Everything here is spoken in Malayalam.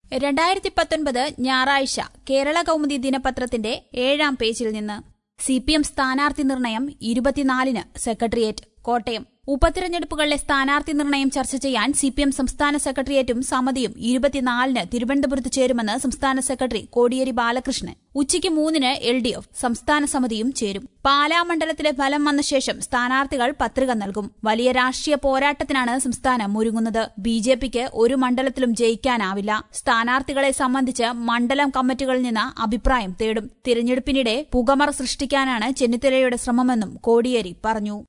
രണ്ടായിരത്തി പത്തൊൻപത് ഞായറാഴ്ച കേരള കൗമുദി ദിനപത്രത്തിന്റെ ഏഴാം പേജിൽ നിന്ന് സി പി എം സ്ഥാനാർത്ഥി നിർണയം ഇരുപത്തിനാലിന് സെക്രട്ടേറിയറ്റ് കോട്ടയം ഉപതിരഞ്ഞെടുപ്പുകളിലെ സ്ഥാനാർത്ഥി നിർണയം ചർച്ച ചെയ്യാൻ സി പി എം സംസ്ഥാന സെക്രട്ടേറിയറ്റും സമിതിയും ഇരുപത്തിനാലിന് തിരുവനന്തപുരത്ത് ചേരുമെന്ന് സംസ്ഥാന സെക്രട്ടറി കോടിയേരി ബാലകൃഷ്ണൻ ഉച്ചയ്ക്ക് മൂന്നിന് എൽ ഡി എഫ് സംസ്ഥാന സമിതിയും ചേരും പാലാ മണ്ഡലത്തിലെ ഫലം വന്ന ശേഷം സ്ഥാനാർത്ഥികൾ പത്രിക നൽകും വലിയ രാഷ്ട്രീയ പോരാട്ടത്തിനാണ് സംസ്ഥാനം ഒരുങ്ങുന്നത് ബി ജെ പിക്ക് ഒരു മണ്ഡലത്തിലും ജയിക്കാനാവില്ല സ്ഥാനാർത്ഥികളെ സംബന്ധിച്ച് മണ്ഡലം കമ്മിറ്റികളിൽ നിന്ന് അഭിപ്രായം തേടും തിരഞ്ഞെടുപ്പിനിടെ പുകമറ സൃഷ്ടിക്കാനാണ് ചെന്നിത്തലയുടെ ശ്രമമെന്നും കോടിയേരി പറഞ്ഞു